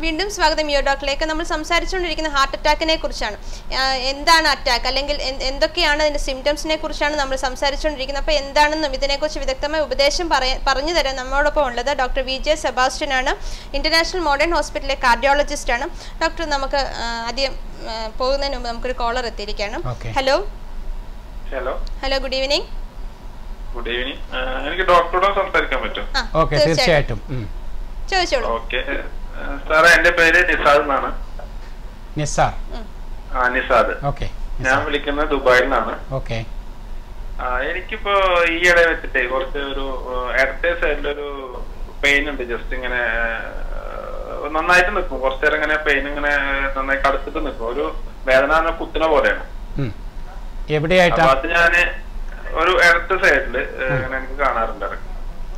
വീണ്ടും സ്വാഗതം യോ ഡോക്ടറിലേക്ക് നമ്മൾ സംസാരിച്ചുകൊണ്ടിരിക്കുന്ന ഹാർട്ട് അറ്റാക്കിനെ കുറിച്ചാണ് ആ, എന്താണ് അറ്റാക്ക് അല്ലെങ്കിൽ എന്ത് എന്തൊക്കെയാണ് അതിന്റെ സിംറ്റംസിനെ കുറിച്ചാണ് നമ്മൾ സംസാരിച്ചുകൊണ്ടിരിക്കുന്നത് അപ്പോൾ എന്താണെന്നും ഇതിനെക്കുറിച്ച് വിദഗ്ധമായ ഉപദേശം പറയാൻ പറഞ്ഞു തരാൻ നമ്മോടൊപ്പം ഉള്ളത് ഡോക്ടർ വി ജെ സെബാസ്റ്റ്യൻ ആണ് ഇന്റർനാഷണൽ മോഡേൺ ഹോസ്പിറ്റലിലെ കാർഡിയോളജിസ്റ്റ് ആണ് ഡോക്ടർ നമുക്ക് ആ, ആദ്യം ആ, പോകുന്നതിന് മുമ്പ് നമുക്കൊരു കോളർ എത്തിയിരിക്കുകയാണ് Okay. Hello hello hello good evening good evening എനിക്ക് ഡോക്ടറോട് സംസാരിക്കാൻ പറ്റും ആ ഓക്കെ തീർച്ചയായിട്ടും ഉം. ചോദിച്ചോളൂ ഓക്കെ സാറേ എന്റെ പേര് നിസാദ് എന്നാണ് നിസാർ ആ നിസാദ് ഓക്കെ ഞാൻ വിളിക്കുന്നത് ദുബായിൽ നിന്നാണ് ഓക്കെ ആ, എനിക്കിപ്പോ ഈയിടെ വെച്ചിട്ടേ കുറച്ച് ഒരു ഇടത്തെ സൈഡിലൊരു പെയിൻ ഉണ്ട് ജസ്റ്റ് ഇങ്ങനെ ആ, നന്നായിട്ട് നിൽക്കും കുറച്ചു നേരം ഇങ്ങനെ പെയിൻ ഇങ്ങനെ നന്നായി കടുത്തിട്ട് നിൽക്കും ഒരു വേദന പറഞ്ഞ കുത്തുന്ന പോലെയാണ് ഉം. എവിടെയായിട്ടാ അപ്പൊ അത് ഞാന് ഒരു ഇടത്തെ സൈഡില് ഇങ്ങനെ എനിക്ക് കാണാറുണ്ട് ഇടയ്ക്ക്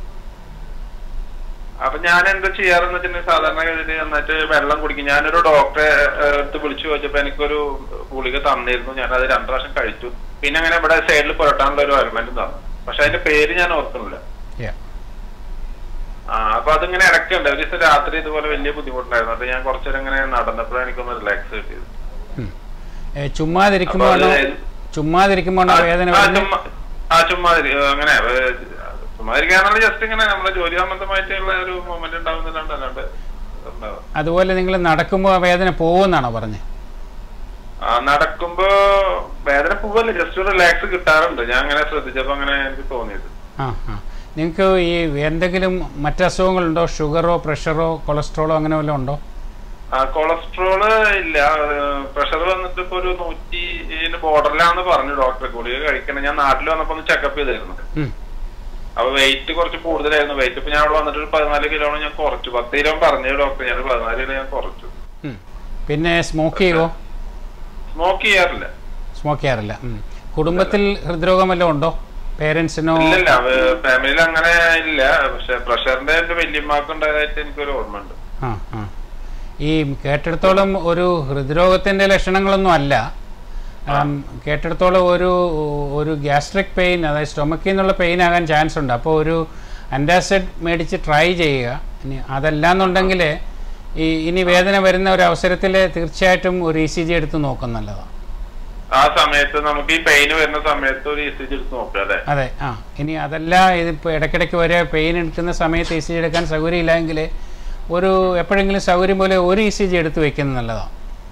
അപ്പൊ ഞാൻ എന്താ ചെയ്യാറെന്ന് വെച്ചിട്ടുണ്ടെങ്കിൽ സാധാരണ ഗതിയിൽ നന്നായിട്ട് വെള്ളം കുടിക്കും ഞാനൊരു ഡോക്ടറെ ഏഹ്, അടുത്ത് വിളിച്ചു ചോദിച്ചപ്പോ എനിക്കൊരു ഗുളിക തന്നിരുന്നു ഞാൻ അത് രണ്ടു പ്രാവശ്യം കഴിച്ചു പിന്നെ അങ്ങനെ ഇവിടെ സൈഡിൽ പുരട്ടാനുള്ള ഒരു ഓയിൽമെന്റ് തന്നു പക്ഷെ അതിന്റെ പേര് ഞാൻ ഓർക്കുന്നില്ല Yeah. ആ അപ്പൊ അതിങ്ങനെ ഇടയ്ക്കുണ്ട് ഒരു ദിവസം രാത്രി ഇതുപോലെ വലിയ ബുദ്ധിമുട്ടുണ്ടായിരുന്നു അപ്പൊ ഞാൻ കുറച്ചേരം ഇങ്ങനെ നടന്നപ്പോഴാണ് എനിക്കൊന്ന് റിലാക്സ് കിട്ടിയത് ഉം. ഏ, ചുമ്മാതിരിക്കുമ്പോഴാണോ അപ്പൊ അത് ചുമ്മാതിരിക്കുമ്പോഴാണോ വേദന ആ, വരുന്നത് ചുമ്മാ ആ ചുമ്മാതിരി അങ്ങനെ ഏഹ്, ചുമ്മാതിരിക്കാന്നുള്ള ജസ്റ്റ് ഇങ്ങനെ നമ്മളെ ജോലി സംബന്ധമായിട്ടുള്ള ഒരു മൊമെന്റ് ഉണ്ടാവുന്നില്ലാണ്ട് അല്ലാണ്ട് ഉണ്ടാവും. അതുപോലെ നിങ്ങൾ നടക്കുമ്പോൾ ആ വേദന പോകുമെന്നാണോ പറഞ്ഞത് ആ നടക്കുമ്പോ വേദന പോവല്ലേ ജസ്റ്റ് ഒരു റിലാക്സ് കിട്ടാറുണ്ട് ഞാൻ അങ്ങനെ ശ്രദ്ധിച്ചപ്പോ അങ്ങനെ എനിക്ക് തോന്നിയത് ആ ആ നിങ്ങൾക്ക് ഈ എന്തെങ്കിലും മറ്റസുഖങ്ങളുണ്ടോ ഷുഗറോ പ്രഷറോ കൊളസ്ട്രോളോ അങ്ങനെ വല്ലതും ഉണ്ടോ ആ കൊളസ്ട്രോള് ഇല്ല പ്രഷർ വന്നിട്ട് ഇപ്പൊ ഒരു നൂറ്റി ബോർഡറിലാണെന്ന് പറഞ്ഞു ഡോക്ടറെ ഗുളിക കഴിക്കണം ഞാൻ നാട്ടിൽ വന്നപ്പോ ഒന്ന് ചെക്കപ്പ് ചെയ്തിരുന്നു ഉം. അപ്പൊ വെയിറ്റ് കുറച്ച് കൂടുതലായിരുന്നു വെയിറ്റ് ഇപ്പൊ ഞാൻ അവിടെ വന്നിട്ട് ഒരു പതിനാല് കിലോ ഞാൻ കുറച്ചു പത്ത് കിലോ പറഞ്ഞു ഡോക്ടർ ഞാൻ പതിനാല് കിലോ ഞാൻ കുറച്ചു ഉം. പിന്നെ സ്മോക്ക് ചെയ്യുമോ സ്മോക്ക് ചെയ്യാറില്ല സ്മോക്ക് ചെയ്യാറില്ല ഉം. കുടുംബത്തിൽ ഹൃദ്രോഗം വല്ലതും ഉണ്ടോ പേരൻസിനോ ഇല്ലല്ല ഫാമിലിയിൽ അങ്ങനെ ഇല്ല പക്ഷെ പ്രഷറിന്റെ എന്റെ വല്യമ്മക്ക് ഉണ്ടായതായിട്ട് എനിക്കൊരു ഓർമ്മ ഉണ്ട് ആ ആ ഈ കേട്ടിടത്തോളം ഒരു ഹൃദ്രോഗത്തിൻ്റെ ലക്ഷണങ്ങളൊന്നും അല്ല ആം, കേട്ടിടത്തോളം ഒരു ഒരു ഗ്യാസ്ട്രിക് പെയിൻ അതായത് സ്റ്റൊമക്കിൽ നിന്നുള്ള പെയിൻ ആകാൻ ചാൻസ് ഉണ്ട് അപ്പോൾ ഒരു അൻറ്റാസിഡ് മേടിച്ച് ട്രൈ ചെയ്യുക ഇനി അതല്ലാന്നുണ്ടെങ്കിൽ ഈ ഇനി വേദന വരുന്ന ഒരു അവസരത്തിൽ തീർച്ചയായിട്ടും ഒരു ഇ സി ജി എടുത്ത് നോക്കും നല്ലതാണ് ആ സമയത്ത് നമുക്ക് ഈ പെയിന് വരുന്ന സമയത്ത് ഒരു ഇ സി ജി എടുത്ത് നോക്കാം അല്ലെ അതെ ആ ഇനി അതല്ല ഇതിപ്പോൾ ഇടയ്ക്കിടയ്ക്ക് വരെ പെയിൻ എടുക്കുന്ന സമയത്ത് ഇ സി ജി എടുക്കാൻ സൗകര്യമില്ലെങ്കിൽ ഒരു എപ്പോഴെങ്കിലും സൗകര്യം പോലെ ഒരു ഇ സി ജി എടുത്ത് വെക്കുന്നത് നല്ലതാണ്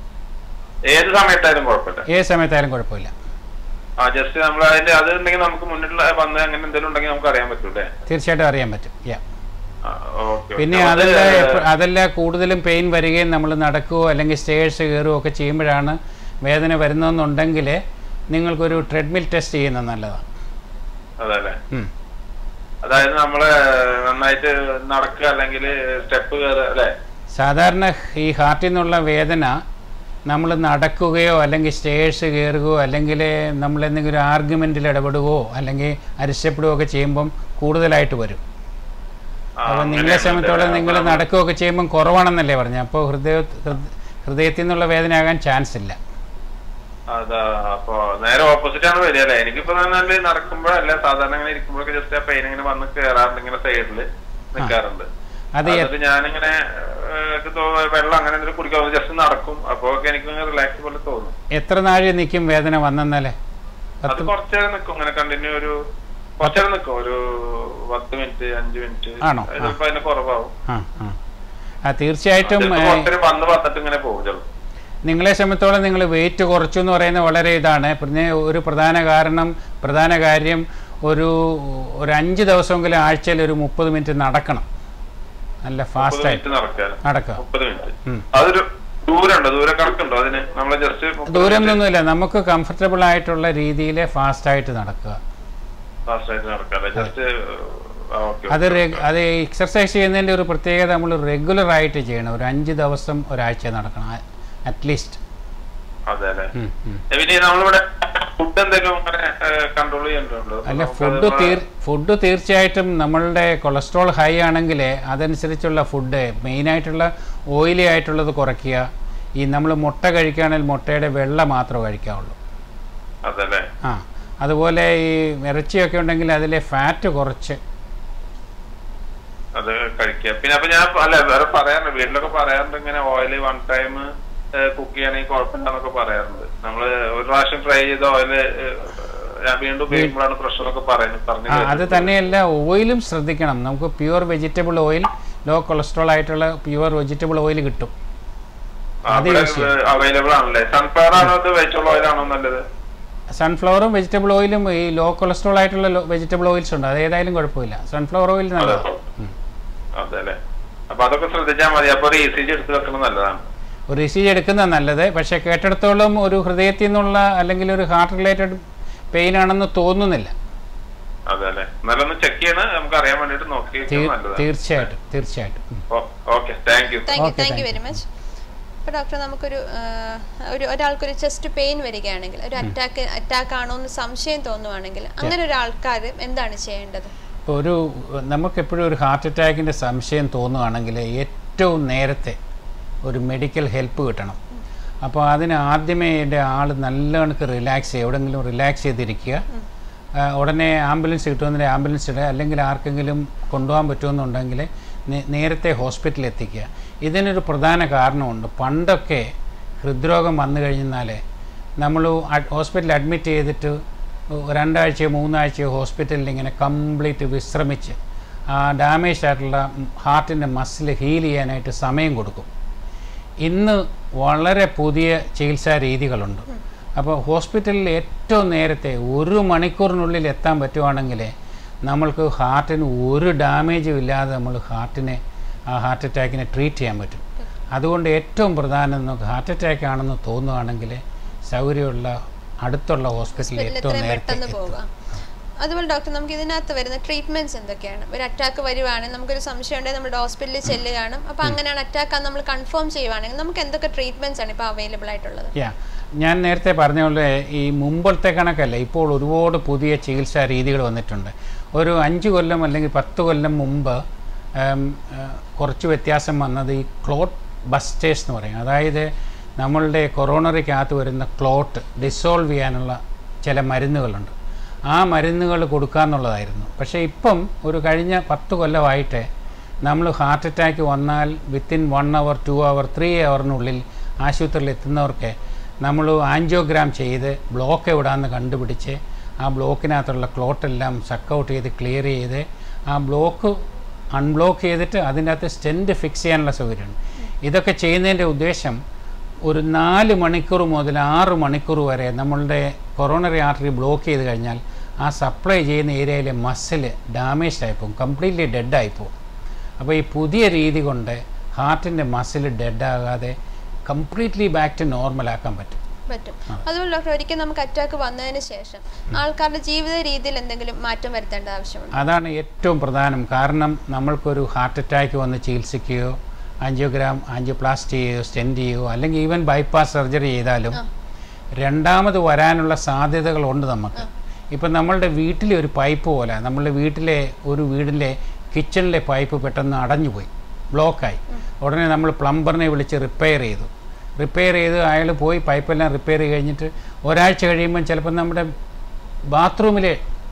ഏത് സമയത്തായാലും കുഴപ്പമില്ല ഏത് സമയത്തായാലും കുഴപ്പമില്ല ആ ജസ്റ്റ് നമ്മൾ അതിന്റെ അത് ഉണ്ടെങ്കിൽ നമുക്ക് മുന്നിട്ടുള്ള വന്ന് അങ്ങനെ എന്തെങ്കിലും ഉണ്ടെങ്കിൽ നമുക്ക് അറിയാൻ പറ്റൂലേ തീർച്ചയായിട്ടും അറിയാൻ പറ്റും യാ ആ, ഓക്കെ പിന്നെ ഓക്കെ. അതല്ല അത് എപ്പ- അതല്ല കൂടുതലും പെയിൻ വരികയും നമ്മൾ നടക്കുകയോ അല്ലെങ്കിൽ സ്റ്റേഴ്സ് കയറുകയോ ഒക്കെ ചെയ്യുമ്പോഴാണ് വേദന വരുന്നതെന്നുണ്ടെങ്കിൽ നിങ്ങൾക്കൊരു ട്രെഡ്മിൽ ടെസ്റ്റ് ചെയ്യുന്നത് നല്ലതാണ് അതല്ലേ ഉം. അതായത് നമ്മള് നന്നായിട്ട് നടക്കുക അല്ലെങ്കിൽ സ്റ്റെപ്പ് കയറുക അല്ലെ സാധാരണ ഈ ഹാർട്ടിൽ നിന്നുള്ള വേദന നമ്മൾ നടക്കുകയോ അല്ലെങ്കിൽ സ്റ്റേഴ്സ് കയറുകയോ അല്ലെങ്കിൽ നമ്മൾ എന്തെങ്കിലും ആർഗ്യുമെൻറ്റിൽ ഇടപെടുകയോ അല്ലെങ്കിൽ അരിശപ്പെടുകയോ ഒക്കെ ചെയ്യുമ്പം കൂടുതലായിട്ട് വരും അപ്പോൾ നിങ്ങളെ സംബന്ധിച്ചോളം നിങ്ങൾ നടക്കുകയൊക്കെ ചെയ്യുമ്പം കുറവാണെന്നല്ലേ പറഞ്ഞു അപ്പോൾ ഹൃദയ ഹൃദ- ഹൃദയത്തിൽ നിന്നുള്ള വേദനയാകാൻ ചാൻസ് ഇല്ല അതാ അപ്പൊ നേരെ ഓപ്പോസിറ്റ് ആണ് വരിക അല്ലെ എനിക്കിപ്പോ പറഞ്ഞാല് നടക്കുമ്പോഴല്ല സാധാരണ ഇങ്ങനെ ഇരിക്കുമ്പോഴൊക്കെ ജസ്റ്റ് ആ പെയിൻ ഇങ്ങനെ വന്ന് കയറാറുണ്ട് ഇങ്ങനെ സൈഡില് നിൽക്കാറുണ്ട് അത് എ- എന്നിട്ട് ഞാനിങ്ങനെ ഏഹ്, എനിക്ക് തോ- വെള്ളം അങ്ങനെ എന്തെങ്കിലും കുടിക്കാൻ ജസ്റ്റ് നടക്കും അപ്പൊ ഒക്കെ എനിക്ക് റിലാക്സ് പോലെ തോന്നും എത്ര നാഴി നിൽക്കും വേദന വന്നെന്നാലേ അത് പത്ത് കുറച്ചേരം നിൽക്കും അങ്ങനെ കണ്ടിന്യൂ ഒരു കുറച്ചേരം നിൽക്കും ഒരു പത്ത് മിനിറ്റ് അഞ്ച് മിനിറ്റ് ആണോ? ആ. ചിലപ്പോ അതിന് കുറവാകും ആ ആ ആ തീർച്ചയായിട്ടും ചിലപ്പോ ഏ, കുറച്ചേരം വന്ന് വന്നിട്ട് ഇങ്ങനെ പോകും ചിലപ്പോ നിങ്ങളെ സംബന്ധിച്ചോളം നിങ്ങൾ വെയിറ്റ് കുറച്ചു എന്ന് പറയുന്നത് വളരെ ഇതാണ് പിന്നെ ഒരു പ്രധാന കാരണം പ്രധാന കാര്യം ഒരു ഒരു അഞ്ച് ദിവസമെങ്കിലും ആഴ്ചയിൽ ഒരു മുപ്പത് മിനിറ്റ് നടക്കണം നല്ല മുപ്പത് ഫാസ്റ്റായിട്ട് മിനിറ്റ് നടക്കാൻ നടക്കുക മുപ്പത് മിനിറ്റ് ഉം. അതൊരു ദൂരമുണ്ടോ ദൂര കണക്കുണ്ടോ അതിന് നമ്മളെ ജസ്റ്റ് ദൂരം ഒന്നുമില്ല നമുക്ക് കംഫർട്ടബിൾ ആയിട്ടുള്ള രീതിയിൽ ഫാസ്റ്റായിട്ട് നടക്കുക ഫാസ്റ്റ് ആയിട്ട് നടക്കാം ജസ്റ്റ് ഓക്കെ അത് റെ- അത് എക്സർസൈസ് ചെയ്യുന്നതിൻ്റെ ഒരു പ്രത്യേകത നമ്മൾ റെഗുലർ ആയിട്ട് ചെയ്യണം ഒരു അഞ്ച് ദിവസം ഒരാഴ്ച നടക്കണം അറ്റ്ലീസ്റ്റ് അതെ അല്ലെ പിന്നെ നമ്മളിവിടെ ഫുഡ് എന്തെങ്കിലും അങ്ങനെ കൺട്രോൾ ചെയ്യേണ്ടതുണ്ടോ അല്ല നമുക്കത് ഫുഡ് നമ്മളെ- തീർ ഫുഡ് തീർച്ചയായിട്ടും നമ്മളുടെ കൊളസ്ട്രോൾ ഹൈ ആണെങ്കിൽ അതനുസരിച്ചുള്ള ഫുഡ് മെയിനായിട്ടുള്ള ഓയിലി ആയിട്ടുള്ളത് കുറയ്ക്കുക ഈ നമ്മൾ മുട്ട കഴിക്കുകയാണെങ്കിൽ മുട്ടയുടെ വെള്ള മാത്രമേ കഴിക്കാവുള്ളൂ അതെ അല്ലെ ആ അതുപോലെ ഈ ഇറച്ചിയൊക്കെ ഉണ്ടെങ്കിൽ അതിലെ ഫാറ്റ് കുറച്ച് അതെ അത് കഴിക്കുക പിന്നെ അപ്പൊ ഞാൻ അല്ല വേറെ പറയാറുണ്ട് വീട്ടിലൊക്കെ പറയാറുണ്ട് ഇങ്ങനെ ഓയില് വൺ ടൈം കുക്ക് ചെയ്യണമെങ്കിൽ കുഴപ്പമില്ലെന്നൊക്കെ പറയാറുണ്ട് നമ്മള് ഒരു പ്രാവശ്യം ഫ്രൈ ചെയ്ത ഓയില് ഞാൻ വീണ്ടും ഉപയോഗിക്കുമ്പോഴാണ് പ്രശ്നം എന്നൊക്കെ പറയുന്നത് പറഞ്ഞു ആ, അത് തന്നെയല്ല ഓയിലും ശ്രദ്ധിക്കണം നമുക്ക് pure vegetable oil low cholesterol ആയിട്ടുള്ള പ്യുവർ വെജിറ്റബിൾ ഓയിൽ കിട്ടും അത് use ചെയ്യാം. അവൈലബിൾ ആണല്ലേ സൺഫ്ലവർ ആണോ അത് വെജിറ്റബിൾ ഓയിൽ ആണോ നല്ലത് സൺഫ്ലവറും വെജിറ്റബിൾ ഓയിലും ഈ ലോ കൊളസ്ട്രോൾ ആയിട്ടുള്ള വെജിറ്റബിൾ ഓയിൽസ് ഉണ്ട് അത് ഏതായാലും കുഴപ്പമില്ല സൺഫ്ലവർ ഓയിൽ നല്ലതാണ് ഉം. അതെ അല്ലേ അപ്പൊ അതൊക്കെ ശ്രദ്ധിച്ചാൽ മതി അപ്പൊ ഒരു ഇ സി ജി എടുത്ത് വെക്കുന്നത് നല്ലതാണ് ഒരു ഇസിജി എടുക്കുന്നത് നല്ലത് പക്ഷേ കേട്ടിടത്തോളം ഒരു ഹൃദയത്തിൽ നിന്നുള്ള അല്ലെങ്കിൽ ഒരു ഹാർട്ട് റിലേറ്റഡ് പെയിൻ ആണെന്ന് തോന്നുന്നില്ല അതെ അല്ലേ നല്ലൊന്ന് ചെക്ക് ചെയ്യണ നമുക്ക് അറിയാൻ വേണ്ടിട്ട് നോക്കി തീ- നല്ലതാണ് തീർച്ചയായിട്ടും തീർച്ചയായിട്ടും ഉം. Okay thank you thank you Okay, thank you thank very much അപ്പോൾ ഡോക്ടർ നമുക്കൊരു ആ, ഒരു ഒരാൾക്കൊരു ചെസ്റ്റ് പെയിൻ വരികയാണെങ്കിൽ ഒരു അറ്റാക്ക് അറ്റാക്ക് ആണോ എന്ന് സംശയം തോന്നുവാണെങ്കിൽ അങ്ങനെ ഒരു ആൾക്കാർ എന്താണ് ചെയ്യേണ്ടത് ഇപ്പോൾ ഒരു നമുക്കെപ്പോഴും ഒരു ഹാർട്ട് അറ്റാക്കിൻ്റെ സംശയം തോന്നുകയാണെങ്കിൽ ഏറ്റവും നേരത്തെ ഒരു മെഡിക്കൽ ഹെൽപ്പ് കിട്ടണം അപ്പോൾ അതിന് ആദ്യമേ എൻ്റെ ആൾ നല്ല കണക്ക് റിലാക്സ് ചെയ്യുക എവിടെയെങ്കിലും റിലാക്സ് ചെയ്തിരിക്കുക ആ, ഉടനെ ആംബുലൻസ് കിട്ടുമെന്നില്ല ആംബുലൻസ് ഇടുക അല്ലെങ്കിൽ ആർക്കെങ്കിലും കൊണ്ടുപോകാൻ പറ്റുമെന്നുണ്ടെങ്കിൽ നേ- നേരത്തെ ഹോസ്പിറ്റലിൽ എത്തിക്കുക ഇതിനൊരു പ്രധാന കാരണമുണ്ട് പണ്ടൊക്കെ ഹൃദ്രോഗം വന്നു കഴിഞ്ഞാൽ നമ്മൾ ഹോസ്പിറ്റലിൽ അഡ്മിറ്റ് ചെയ്തിട്ട് രണ്ടാഴ്ചയോ മൂന്നാഴ്ചയോ ഹോസ്പിറ്റലിൽ ഇങ്ങനെ കംപ്ലീറ്റ് വിശ്രമിച്ച് ആ ഡാമേജ് ആയിട്ടുള്ള ഹാർട്ടിൻ്റെ മസിൽ ഹീൽ ചെയ്യാനായിട്ട് സമയം കൊടുക്കും ഇന്ന് വളരെ പുതിയ ചികിത്സാ രീതികളുണ്ട് അപ്പോൾ ഹോസ്പിറ്റലിൽ ഏറ്റവും നേരത്തെ ഒരു മണിക്കൂറിനുള്ളിൽ എത്താൻ പറ്റുവാണെങ്കിൽ നമ്മൾക്ക് ഹാർട്ടിന് ഒരു ഡാമേജും ഇല്ലാതെ നമ്മൾ ഹാർട്ടിനെ ആ ഹാർട്ട് അറ്റാക്കിനെ ട്രീറ്റ് ചെയ്യാൻ പറ്റും അതുകൊണ്ട് ഏറ്റവും പ്രധാനം നമുക്ക് ഹാർട്ട് അറ്റാക്ക് ആണെന്ന് തോന്നുകയാണെങ്കിൽ സൗകര്യമുള്ള അടുത്തുള്ള ഹോസ്പിറ്റലിൽ ഹോസ്പിറ്റലിൽ ഏറ്റവും എത്രയും നേരത്തെ പെട്ടെന്ന് എത്തുക പോകാം അതുപോലെ ഡോക്ടർ നമുക്ക് ഇതിനകത്ത് വരുന്ന ട്രീറ്റ്മെന്റ്സ് എന്തൊക്കെയാണ് ഒരു അറ്റാക്ക് വരുവാണെങ്കിൽ നമുക്കൊരു സംശയം ഉണ്ടെങ്കിൽ നമ്മുടെ ഹോസ്പിറ്റലിൽ ചെല്ലുകയാണ് അപ്പോൾ അങ്ങനെയാണ് അറ്റാക്ക് നമ്മൾ കൺഫേം ചെയ്യുവാണെങ്കിൽ നമുക്ക് എന്തൊക്കെ ട്രീറ്റ്മെന്റ്സ് ആണ് ഇപ്പോൾ അവൈലബിൾ ആയിട്ടുള്ളത് യാ ഞാൻ നേരത്തെ പറഞ്ഞ പോലെ ഈ മുമ്പത്തെ കണക്കല്ല ഇപ്പോൾ ഒരുപാട് പുതിയ ചികിത്സാ രീതികൾ വന്നിട്ടുണ്ട് ഒരു അഞ്ച് കൊല്ലം അല്ലെങ്കിൽ പത്ത് കൊല്ലം മുമ്പ് ഉം, ആ, കുറച്ച് വ്യത്യാസം വന്നത് ഈ ക്ലോട്ട് ബസ്റ്റേഴ്സ് എന്ന് പറയും അതായത് നമ്മളുടെ കൊറോണറിക്കകത്ത് വരുന്ന ക്ലോട്ട് ഡിസോൾവ് ചെയ്യാനുള്ള ചില മരുന്നുകളുണ്ട് ആ മരുന്നുകൾ കൊടുക്കുക എന്നുള്ളതായിരുന്നു പക്ഷേ ഇപ്പം ഒരു കഴിഞ്ഞ പത്ത് കൊല്ലമായിട്ട് നമ്മൾ ഹാർട്ട് അറ്റാക്ക് വന്നാൽ within one hour two hour three അവറിനുള്ളിൽ ആശുപത്രിയിൽ എത്തുന്നവർക്ക് നമ്മൾ ആൻജിയോഗ്രാം ചെയ്ത് ബ്ലോക്ക് എവിടാന്ന് കണ്ടുപിടിച്ച് ആ ബ്ലോക്കിനകത്തുള്ള ക്ലോട്ടെല്ലാം സക്കൗട്ട് ചെയ്ത് ക്ലിയർ ചെയ്ത് ആ ബ്ലോക്ക് അൺബ്ലോക്ക് ചെയ്തിട്ട് അതിൻ്റെ അകത്ത് സ്റ്റെൻറ്റ് ഫിക്സ് ചെയ്യാനുള്ള സൗകര്യമുണ്ട് ഇതൊക്കെ ചെയ്യുന്നതിൻ്റെ ഉദ്ദേശം ഒരു നാല് മണിക്കൂർ മുതൽ ആറ് മണിക്കൂർ വരെ നമ്മളുടെ കൊറോണറി ആർട്ടറി ബ്ലോക്ക് ചെയ്ത് കഴിഞ്ഞാൽ ആ സപ്ലൈ ചെയ്യുന്ന ഏരിയയിലെ മസിൽ ഡാമേജ് ആയിപ്പോവും കംപ്ലീറ്റ്ലി ഡെഡ് ആയിപ്പോവും അപ്പോൾ ഈ പുതിയ രീതി കൊണ്ട് ഹാർട്ടിൻ്റെ മസിൽ ഡെഡ് ആകാതെ കംപ്ലീറ്റ്ലി ബാക്ക് ടു നോർമൽ ആക്കാൻ പറ്റും പറ്റും അതുപോലെ ഡോക്ടർ ഒരിക്കൽ നമുക്ക് അറ്റാക്ക് വന്നതിന് ശേഷം ആൾക്കാരുടെ ജീവിത രീതിയിൽ എന്തെങ്കിലും മാറ്റം വരുത്തേണ്ട ആവശ്യമുണ്ട് അതാണ് ഏറ്റവും പ്രധാനം കാരണം നമ്മൾക്കൊരു ഹാർട്ട് അറ്റാക്ക് വന്ന് ചികിത്സിക്കുകയോ ആൻജിയോഗ്രാം ആൻജിയോപ്ലാസ്റ്റി ചെയ്യുകയോ സ്റ്റെൻറ്റ് ചെയ്യുകയോ അല്ലെങ്കിൽ ഈവൻ ബൈപ്പാസ് സർജറി ചെയ്താലും രണ്ടാമത് വരാനുള്ള സാധ്യതകളുണ്ട് നമുക്ക് ഇപ്പം നമ്മളുടെ വീട്ടിലെ ഒരു പൈപ്പ് പോലെ നമ്മളുടെ വീട്ടിലെ ഒരു വീടിലെ കിച്ചണിലെ പൈപ്പ് പെട്ടെന്ന് അടഞ്ഞുപോയി ബ്ലോക്കായി ഉടനെ നമ്മൾ പ്ലംബറിനെ വിളിച്ച് റിപ്പയർ ചെയ്തു റിപ്പയർ ചെയ്ത് അയാൾ പോയി പൈപ്പെല്ലാം റിപ്പയർ കഴിഞ്ഞിട്ട് ഒരാഴ്ച കഴിയുമ്പം ചിലപ്പോൾ നമ്മുടെ ബാത്റൂമിലെ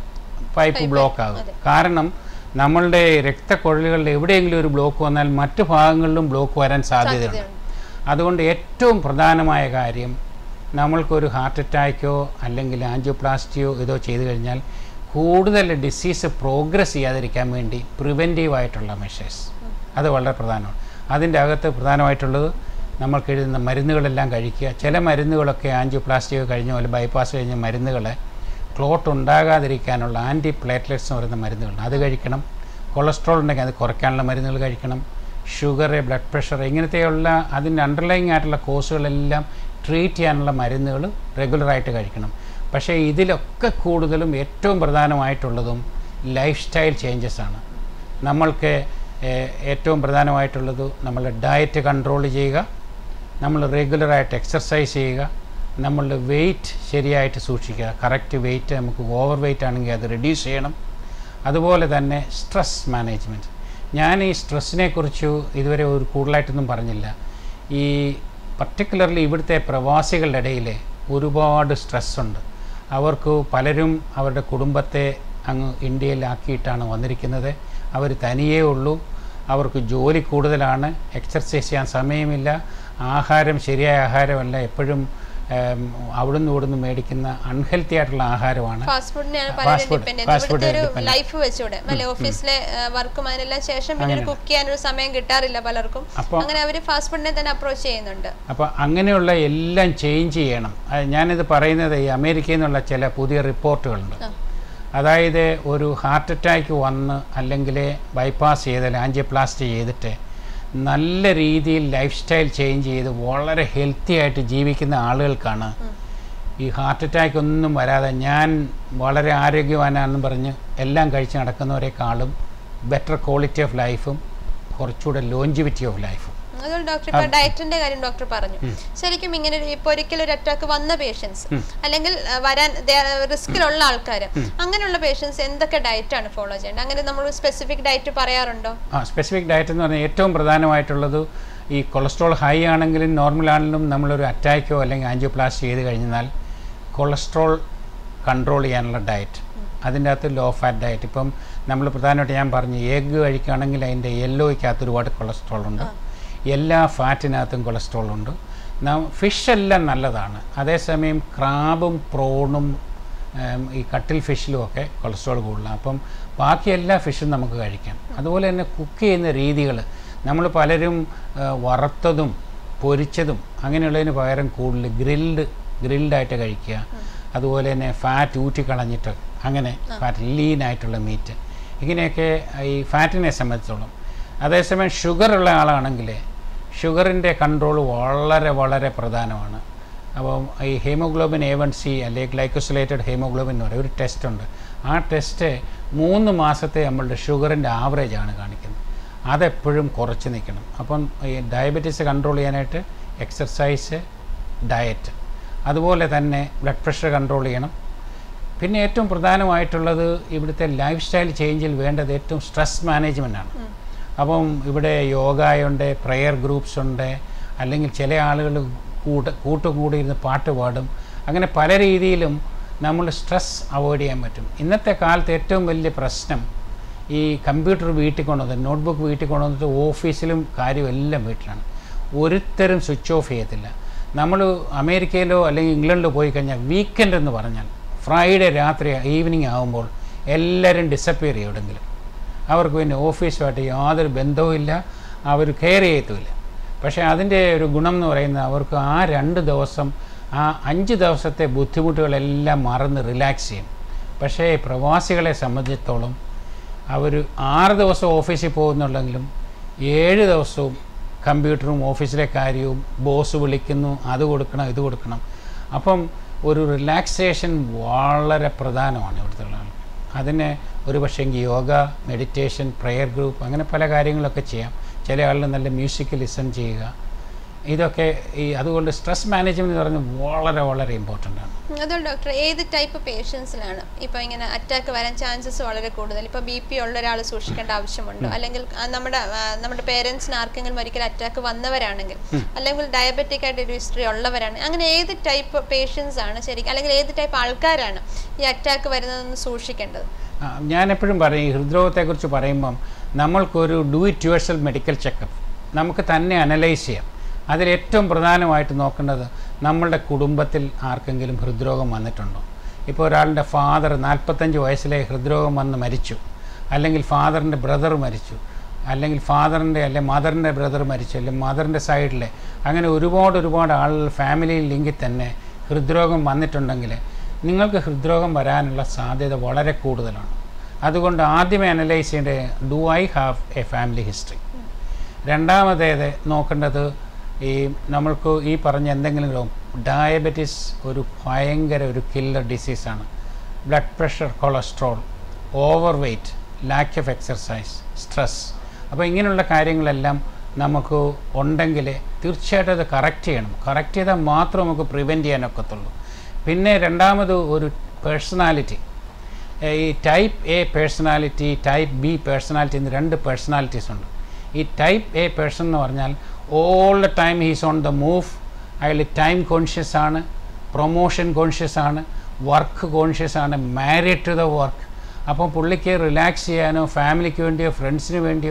പൈപ്പ് ബ്ലോക്ക് ആകും കാരണം നമ്മളുടെ രക്തക്കൊഴലുകളിൽ എവിടെയെങ്കിലും ഒരു ബ്ലോക്ക് വന്നാൽ മറ്റു ഭാഗങ്ങളിലും ബ്ലോക്ക് വരാൻ സാധ്യതയുണ്ട് സാധ്യതയുണ്ട്. അതുകൊണ്ട് ഏറ്റവും പ്രധാനമായ കാര്യം നമ്മൾക്കൊരു ഹാർട്ട് അറ്റാക്കോ അല്ലെങ്കിൽ ആൻജിയോപ്ലാസ്റ്റിയോ ഇതോ ചെയ്തു കഴിഞ്ഞാൽ കൂടുതൽ ഡിസീസ് പ്രോഗ്രസ് ചെയ്യാതിരിക്കാൻ വേണ്ടി പ്രിവെൻറ്റീവ് ആയിട്ടുള്ള മെഷേഴ്സ് അത് വളരെ പ്രധാനമാണ് അതിൻ്റെ അകത്ത് പ്രധാനമായിട്ടുള്ളത് നമ്മൾക്ക് എഴുതുന്ന മരുന്നുകളെല്ലാം കഴിക്കുക ചില മരുന്നുകളൊക്കെ ആൻജിയോപ്ലാസ്റ്റിയോ കഴിഞ്ഞ പോലെ ബൈപ്പാസ് കഴിഞ്ഞ മരുന്നുകൾ ക്ലോട്ട് ഉണ്ടാകാതിരിക്കാനുള്ള ആൻറ്റി പ്ലേറ്റ്ലെറ്റ്സ് എന്ന് പറയുന്ന മരുന്നുകളുണ്ട് അത് കഴിക്കണം കൊളസ്ട്രോൾ ഉണ്ടെങ്കിൽ അത് കുറയ്ക്കാനുള്ള മരുന്നുകൾ കഴിക്കണം ഷുഗർ ബ്ലഡ് പ്രഷർ ഇങ്ങനത്തെയുള്ള അതിൻ്റെ അണ്ടർലൈങ് ആയിട്ടുള്ള കോഴ്സുകളെല്ലാം ട്രീറ്റ് ചെയ്യാനുള്ള മരുന്നുകൾ റെഗുലറായിട്ട് കഴിക്കണം പക്ഷേ ഇതിലൊക്കെ കൂടുതലും ഏറ്റവും പ്രധാനമായിട്ടുള്ളതും ലൈഫ് സ്റ്റൈൽ ചേഞ്ചസ് ആണ് നമ്മൾക്ക് ഏഹ്, ഏറ്റവും പ്രധാനമായിട്ടുള്ളത് നമ്മൾ ഡയറ്റ് കൺട്രോൾ ചെയ്യുക നമ്മൾ റെഗുലറായിട്ട് എക്സർസൈസ് ചെയ്യുക നമ്മളുടെ വെയിറ്റ് ശരിയായിട്ട് സൂക്ഷിക്കുക കറക്റ്റ് വെയിറ്റ് നമുക്ക് ഓവർ വെയിറ്റ് ആണെങ്കിൽ അത് റെഡ്യൂസ് ചെയ്യണം അതുപോലെ തന്നെ സ്ട്രെസ് മാനേജ്മെൻറ്റ് ഞാൻ ഈ സ്ട്രെസ്സിനെ കുറിച്ച് ഇതുവരെ ഒരു കൂടുതലായിട്ടൊന്നും പറഞ്ഞില്ല ഈ പർട്ടിക്കുലർലി ഇവിടുത്തെ പ്രവാസികളുടെ ഇടയിൽ ഒരുപാട് സ്ട്രെസ്സുണ്ട് അവർക്ക് പലരും അവരുടെ കുടുംബത്തെ അങ്ങ് ഇന്ത്യയിലാക്കിയിട്ടാണ് വന്നിരിക്കുന്നത് അവർ തനിയേ ഉള്ളൂ അവർക്ക് ജോലി കൂടുതലാണ് എക്സർസൈസ് ചെയ്യാൻ സമയമില്ല എക്സർസൈസ് ചെയ്യാൻ സമയമില്ല ആഹാരം ശരിയായ ആഹാരമല്ല എപ്പോഴും ഏം, അവിടുന്ന് ഇവിടുന്ന് മേടിക്കുന്ന അൺഹെൽത്തി ആയിട്ടുള്ള ആഹാരമാണ് ഫാസ്റ്റ് ഫുഡിനെയാണ് Fast പലരും food, ഡിപ്പെൻഡ് fast ഇവിടുത്തെ food ഒരു dependent. ലൈഫ് വെച്ചൂടെ അല്ലെ ഓഫീസിലെ വർക്കും അതിനെല്ലാം ശേഷം പിന്നെ ഒരു കുക്ക് ചെയ്യാനൊരു സമയം കിട്ടാറില്ല പലർക്കും അപ്പോൾ അങ്ങനെ അവർ ഫാസ്റ്റ് ഫുഡിനെ തന്നെ അപ്രോച്ച് ചെയ്യുന്നുണ്ട് അപ്പോൾ അങ്ങനെയുള്ള എല്ലാം ചേഞ്ച് ചെയ്യണം അത് ഞാനിത് പറയുന്നത് ഈ അമേരിക്കയിൽ നിന്നുള്ള ചില പുതിയ റിപ്പോർട്ടുകളുണ്ട് ആ. അതായത് ഒരു ഹാർട്ട് അറ്റാക്ക് വന്ന് അല്ലെങ്കിൽ ബൈപ്പാസ് ചെയ്താൽ ആൻജിയോപ്ലാസ്റ്റി ചെയ്തിട്ട് നല്ല രീതിയിൽ ലൈഫ് സ്റ്റൈൽ ചേഞ്ച് ചെയ്ത് വളരെ ഹെൽത്തി ആയിട്ട് ജീവിക്കുന്ന ആളുകൾക്കാണ് ഈ ഹാർട്ട് അറ്റാക്ക് ഒന്നും വരാതെ ഞാൻ വളരെ ആരോഗ്യവാനാണെന്ന് പറഞ്ഞ് എല്ലാം കഴിച്ച് നടക്കുന്നവരെക്കാളും ബെറ്റർ ക്വാളിറ്റി ഓഫ് ലൈഫും കുറച്ചുകൂടെ ലോഞ്ചിവിറ്റി ഓഫ് ലൈഫും അതുകൊണ്ട് ഡോക്ടർ ഇപ്പൊ ഡയറ്റിന്റെ കാര്യം ഡോക്ടർ പറഞ്ഞു ശരിക്കും ഇങ്ങനെ ഒരു- ഇപ്പൊ ഒരിക്കലും ഒരു അറ്റാക്ക് വന്ന പേഷ്യൻസ് അല്ലെങ്കിൽ ആ, വരാൻ റിസ്കിലുള്ള ആൾക്കാർ അങ്ങനെയുള്ള പേഷ്യൻസ് എന്തൊക്കെ ഡയറ്റ് ആണ് ഫോളോ ചെയ്യേണ്ടത് അങ്ങനെ നമ്മൾ സ്പെസിഫിക് ഡയറ്റ് പറയാറുണ്ടോ ആ സ്പെസിഫിക് ഡയറ്റ് എന്ന് പറഞ്ഞാൽ ഏറ്റവും പ്രധാനമായിട്ടുള്ളത് ഈ കൊളസ്ട്രോൾ ഹൈ ആണെങ്കിലും നോർമൽ ആണെങ്കിലും നമ്മളൊരു അറ്റാക്കോ അല്ലെങ്കിൽ ആൻജിയോപ്ലാസ്റ്റി ചെയ്ത് കഴിഞ്ഞാൽ കൊളസ്ട്രോൾ കൺട്രോൾ ചെയ്യാനുള്ള ഡയറ്റ് അതിൻ്റെ അകത്ത് ലോ ഫാറ്റ് ഡയറ്റ് ഇപ്പം നമ്മൾ പ്രധാനമായിട്ട് ഞാൻ പറഞ്ഞു എഗ്ഗ് കഴിക്കുകയാണെങ്കിൽ അതിൻ്റെ യെല്ലോയ്ക്കകത്ത് ഒരുപാട് കൊളസ്ട്രോൾ ഉണ്ട് എല്ലാ ഫാറ്റിനകത്തും കൊളസ്ട്രോൾ ഉണ്ട് ഫിഷ് എല്ലാം നല്ലതാണ് അതേസമയം ക്രാബും പ്രോണും ഉം, ഈ കട്ടിൽ ഫിഷിലും ഒക്കെ കൊളസ്ട്രോൾ കൂടുതലാണ് അപ്പം ബാക്കി എല്ലാ ഫിഷും നമുക്ക് കഴിക്കാം അതുപോലെ തന്നെ കുക്ക് ചെയ്യുന്ന രീതികൾ നമ്മൾ പലരും ആ, വറുത്തതും പൊരിച്ചതും അങ്ങനെയുള്ളതിന് പകരം കൂടുതൽ ഗ്രിൽഡ് ഗ്രിൽഡായിട്ട് കഴിക്കുക അതുപോലെ തന്നെ ഫാറ്റ് ഊറ്റിക്കളഞ്ഞിട്ട് അങ്ങനെ ഫാറ്റ് ലീനായിട്ടുള്ള മീറ്റ് ഇങ്ങനെയൊക്കെ ഈ ഫാറ്റിനെ സംബന്ധിച്ചോളം അതേസമയം ഷുഗർ ഉള്ള ആളാണെങ്കിൽ ഷുഗറിൻ്റെ കൺട്രോൾ വളരെ വളരെ പ്രധാനമാണ് അപ്പം ഈ ഹീമോഗ്ലോബിൻ എ വൺ സി അല്ലെങ്കിൽ ഗ്ലൈക്കോസിലേറ്റഡ് ഹീമോഗ്ലോബിൻ എന്ന് പറയും ഒരു ടെസ്റ്റ് ഉണ്ട് ആ ടെസ്റ്റ് മൂന്ന് മാസത്തെ നമ്മളുടെ ഷുഗറിൻ്റെ ആവറേജ് ആണ് കാണിക്കുന്നത് അതെപ്പോഴും കുറച്ച് നിൽക്കണം അപ്പം ഈ ഡയബറ്റീസ് കൺട്രോൾ ചെയ്യാനായിട്ട് എക്സർസൈസ് ഡയറ്റ് അതുപോലെ തന്നെ ബ്ലഡ് പ്രഷർ കൺട്രോൾ ചെയ്യണം പിന്നെ ഏറ്റവും പ്രധാനമായിട്ടുള്ളത് ഇവിടുത്തെ ലൈഫ് സ്റ്റൈൽ ചേഞ്ചിൽ വേണ്ടത് ഏറ്റവും സ്ട്രെസ് മാനേജ്മെൻ്റ് ആണ് അപ്പം ഇവിടെ യോഗയുണ്ട് പ്രെയർ ഗ്രൂപ്പ്സ് ഉണ്ട് അല്ലെങ്കിൽ ചില ആളുകൾ കൂട്ട കൂട്ടും കൂടി ഇരുന്ന് പാട്ട് പാടും അങ്ങനെ പല രീതിയിലും നമ്മൾ സ്ട്രെസ് അവോയ്ഡ് ചെയ്യാൻ പറ്റും ഇന്നത്തെ കാലത്ത് ഏറ്റവും വലിയ പ്രശ്നം ഈ കമ്പ്യൂട്ടർ വീട്ടിൽ കൊണ്ടുവന്നത് നോട്ട്ബുക്ക് വീട്ടിൽ കൊണ്ടുവന്നിട്ട് ഓഫീസിലും കാര്യം എല്ലാം വീട്ടിലാണ് ഒരുത്തരും സ്വിച്ച് ഓഫ് ചെയ്യത്തില്ല നമ്മൾ അമേരിക്കയിലോ അല്ലെങ്കിൽ ഇംഗ്ലണ്ടിലോ പോയി കഴിഞ്ഞാൽ വീക്കെൻഡ് എന്ന് പറഞ്ഞാൽ ഫ്രൈഡേ രാത്രി ഈവനിങ് ആകുമ്പോൾ എല്ലാവരും ഡിസപ്പിയർ ചെയ്യും എവിടെങ്കിലും അവർക്ക് പിന്നെ ഓഫീസുമായിട്ട് യാതൊരു ബന്ധവുമില്ല അവർ കെയർ ചെയ്യത്തുമില്ല പക്ഷേ അതിൻ്റെ ഒരു ഗുണം എന്ന് പറയുന്നത് അവർക്ക് ആ രണ്ട് ദിവസം ആ അഞ്ച് ദിവസത്തെ ബുദ്ധിമുട്ടുകളെല്ലാം മറന്ന് റിലാക്സ് ചെയ്യും പക്ഷേ പ്രവാസികളെ സംബന്ധിച്ചിടത്തോളം അവർ ആറ് ദിവസം ഓഫീസിൽ പോകുന്നുണ്ടെങ്കിലും ഏഴ് ദിവസവും കമ്പ്യൂട്ടറും ഓഫീസിലെ കാര്യവും ബോസ് വിളിക്കുന്നു അത് കൊടുക്കണം ഇത് കൊടുക്കണം അപ്പം ഒരു റിലാക്സേഷൻ വളരെ പ്രധാനമാണ് ഇവിടുത്തെ ആളുകൾ അതിന് ഒരു പക്ഷേ യോഗ മെഡിറ്റേഷൻ പ്രെയർ ഗ്രൂപ്പ് അങ്ങനെ പല കാര്യങ്ങളൊക്കെ ചെയ്യാം ചില ആളുകൾ നല്ല മ്യൂസിക് ലിസൺ ചെയ്യുക ഇതൊക്കെ ഈ അതുകൊണ്ട് സ്ട്രെസ് മാനേജ്മെൻറ്റ് എന്ന് പറഞ്ഞാൽ വളരെ വളരെ ഇമ്പോർട്ടൻ്റ് ആണ് അതുകൊണ്ട് ഡോക്ടർ ഏത് ടൈപ്പ് പേഷ്യൻസിലാണ് ഇപ്പൊ ഇങ്ങനെ അറ്റാക്ക് വരാൻ ചാൻസസ് വളരെ കൂടുതൽ ഇപ്പൊ ബി പി ഉള്ള ഒരാൾ സൂക്ഷിക്കേണ്ട ആവശ്യമുണ്ടോ അല്ലെങ്കിൽ ആ, നമ്മുടെ ആ, നമ്മുടെ പേരൻസിന് ആർക്കെങ്കിലും ഒരിക്കലും അറ്റാക്ക് വന്നവരാണെങ്കിൽ അല്ലെങ്കിൽ ഡയബറ്റിക് ആയിട്ട് ഒരു ഹിസ്റ്ററി ഉള്ളവരാണ് അങ്ങനെ ഏത് ടൈപ്പ് പേഷ്യൻസ് ആണ് ശരിക്കും അല്ലെങ്കിൽ ഏത് ടൈപ്പ് ആൾക്കാരാണ് ഈ അറ്റാക്ക് വരുന്നതെന്ന് സൂക്ഷിക്കേണ്ടത് ആ, ഞാൻ എപ്പോഴും പറയും ഈ ഹൃദ്രോഗത്തെക്കുറിച്ച് പറയുമ്പം നമ്മൾക്കൊരു do it yourself medical checkup നമുക്ക് തന്നെ അനലൈസ് ചെയ്യാം അതിൽ ഏറ്റവും പ്രധാനമായിട്ട് നോക്കേണ്ടത് നമ്മളുടെ കുടുംബത്തിൽ ആർക്കെങ്കിലും ഹൃദ്രോഗം വന്നിട്ടുണ്ടോ ഇപ്പോൾ ഒരാളുടെ ഫാദർ നാൽപ്പത്തഞ്ച് വയസ്സിലെ ഹൃദ്രോഗം വന്ന് മരിച്ചു അല്ലെങ്കിൽ ഫാദറിൻ്റെ ബ്രദർ മരിച്ചു അല്ലെങ്കിൽ ഫാദറിൻ്റെ അല്ലെങ്കിൽ മദറിൻ്റെ ബ്രദർ മരിച്ചു അല്ലെങ്കിൽ മദറിൻ്റെ സൈഡിലെ അങ്ങനെ ഒരുപാട് ഒരുപാട് ആളുകൾ ഫാമിലിയിൽ ലിങ്കിൽ തന്നെ ഹൃദ്രോഗം വന്നിട്ടുണ്ടെങ്കിൽ നിങ്ങൾക്ക് ഹൃദ്രോഗം വരാനുള്ള സാധ്യത വളരെ കൂടുതലാണ് അതുകൊണ്ട് ആദ്യമേ അനലൈസ് ചെയ്യേണ്ടത് do I have a family history രണ്ടാമതേത് നോക്കേണ്ടത് ഈ നമ്മൾക്ക് ഈ പറഞ്ഞ എന്തെങ്കിലും രോഗം ഡയബറ്റിസ് ഒരു ഭയങ്കര ഒരു കില്ലർ ഡിസീസാണ് blood pressure cholesterol over weight lack of exercise stress അപ്പോൾ ഇങ്ങനെയുള്ള കാര്യങ്ങളെല്ലാം നമുക്ക് ഉണ്ടെങ്കിൽ തീർച്ചയായിട്ടും അത് കറക്റ്റ് ചെയ്യണം കറക്റ്റ് ചെയ്താൽ മാത്രം നമുക്ക് പ്രിവെൻറ്റ് ചെയ്യാനൊക്കത്തുള്ളൂ പിന്നെ രണ്ടാമത് ഒരു പേഴ്സണാലിറ്റി ഈ type A personality type B personality എന്ന് രണ്ട് പേഴ്സണാലിറ്റീസ് ഉണ്ട് ഈ ടൈപ്പ് എ പേഴ്സൺ എന്ന് പറഞ്ഞാൽ all the time he's on the move അയാൾ ടൈം കോൺഷ്യസ് ആണ് പ്രൊമോഷൻ കോൺഷ്യസ് ആണ് വർക്ക് കോൺഷ്യസ് ആണ് മാരീഡ് ടു ദ വർക്ക് അപ്പോൾ പുള്ളിക്ക് റിലാക്സ് ചെയ്യാനോ ഫാമിലിക്ക് വേണ്ടിയോ ഫ്രണ്ട്സിന് വേണ്ടിയോ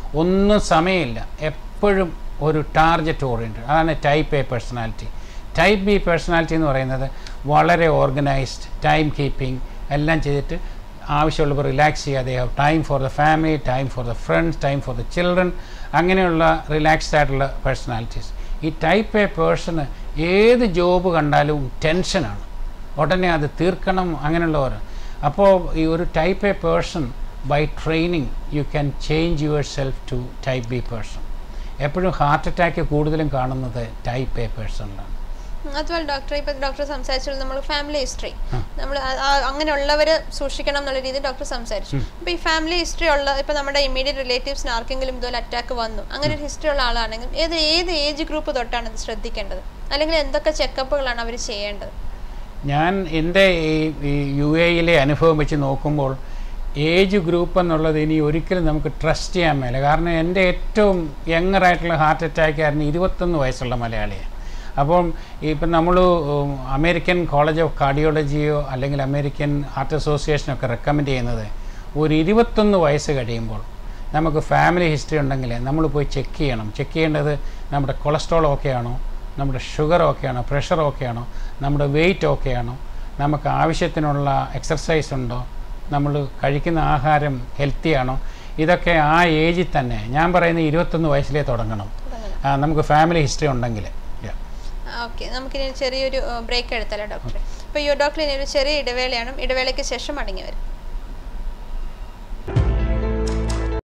ഒന്നും സമയമില്ല എപ്പോഴും ഒരു ടാർഗറ്റ് ഓറിയൻറ്റഡ് അതാണ് type A personality type B personality എന്ന് പറയുന്നത് വളരെ ഓർഗനൈസ്ഡ് ടൈം കീപ്പിംഗ് എല്ലാം ചെയ്തിട്ട് ആവശ്യമുള്ളപ്പോൾ റിലാക്സ് ചെയ്യാതെ have time for the family time for the friends time for the children അങ്ങനെയുള്ള റിലാക്സ്ഡ് ആയിട്ടുള്ള പേഴ്സണാലിറ്റീസ് ഈ ടൈപ്പ് എ പേഴ്സണ് ഏത് ജോബ് കണ്ടാലും ടെൻഷനാണ് ഉടനെ അത് തീർക്കണം അങ്ങനെയുള്ളവർ അപ്പോൾ ഈ ഒരു type A person by training you can change yourself to type B person എപ്പോഴും ഹാർട്ട് അറ്റാക്ക് കൂടുതലും കാണുന്നത് ടൈപ്പ് എ പേഴ്സണിലാണ് ഉം, അതുപോലെ ഡോക്ടർ ഇപ്പൊ ഡോക്ടർ സംസാരിച്ചുള്ളൂ നമ്മൾ ഫാമിലി ഹിസ്റ്ററി ആ. നമ്മൾ അങ്ങനെയുള്ളവർ സൂക്ഷിക്കണം എന്നുള്ള രീതിയിൽ ഡോക്ടർ സംസാരിച്ചു അപ്പൊ ഈ ഫാമിലി ഹിസ്റ്ററി ഉള്ള ഇപ്പൊ നമ്മുടെ ഇമ്മീഡിയറ്റ് റിലേറ്റീവ്സിന് ആർക്കെങ്കിലും ഇതുപോലെ അറ്റാക്ക് വന്നു അങ്ങനെ ഒരു ഹിസ്റ്ററി ഉള്ള ആളാണെങ്കിൽ ഏത് ഏത് ഏജ് ഗ്രൂപ്പ് തൊട്ടാണ് ഇത് ശ്രദ്ധിക്കേണ്ടത് അല്ലെങ്കിൽ എന്തൊക്കെ ചെക്കപ്പുകളാണ് അവർ ചെയ്യേണ്ടത് ഞാൻ എൻ്റെ ഈ ഈ യു എയിലെ അനുഭവം വെച്ച് നോക്കുമ്പോൾ ഏജ് ഗ്രൂപ്പ് എന്നുള്ളത് ഇനി ഒരിക്കലും നമുക്ക് ട്രസ്റ്റ് ചെയ്യാൻ മേല കാരണം എൻ്റെ ഏറ്റവും യങ്ങറായിട്ടുള്ള ഹാർട്ട് അറ്റാക്ക് ആയിരുന്നു ഇരുപത്തൊന്ന് വയസ്സുള്ള മലയാളിയാണ് അപ്പം ഇപ്പം നമ്മൾ അമേരിക്കൻ കോളേജ് ഓഫ് കാർഡിയോളജിയോ അല്ലെങ്കിൽ അമേരിക്കൻ ഹാർട്ട് അസോസിയേഷനോ ഒക്കെ റെക്കമെൻഡ് ചെയ്യുന്നത് ഒരു ഇരുപത്തൊന്ന് വയസ്സ് കഴിയുമ്പോൾ നമുക്ക് ഫാമിലി ഹിസ്റ്ററി ഉണ്ടെങ്കിൽ നമ്മൾ പോയി ചെക്ക് ചെയ്യണം ചെക്ക് ചെയ്യേണ്ടത് നമ്മുടെ കൊളസ്ട്രോൾ ഓക്കെ ആണോ നമ്മുടെ ഷുഗർ ഓക്കെ ആണോ പ്രഷർ ഓക്കെ ആണോ നമ്മുടെ വെയിറ്റ് ഓക്കെ ആണോ നമുക്ക് ആവശ്യത്തിനുള്ള എക്സർസൈസ് ഉണ്ടോ നമ്മൾ കഴിക്കുന്ന ആഹാരം ഹെൽത്തി ആണോ ഇതൊക്കെ ആ ഏജിൽ തന്നെ ഞാൻ പറയുന്ന ഇരുപത്തൊന്ന് വയസ്സിലേ തുടങ്ങണം തുടങ്ങണം ആ, നമുക്ക് ഫാമിലി ഹിസ്റ്ററി ഉണ്ടെങ്കിൽ Yeah. ഓക്കെ നമുക്കിനി ചെറിയൊരു ബ്രേക്ക് എടുത്താലോ ഡോക്ടർ ഇപ്പോൾ ഈ ഡോക്ടർ ഇനി ഒരു ചെറിയ ഇടവേളയാണ് ഇടവേളയ്ക്ക് ശേഷം മടങ്ങി വരും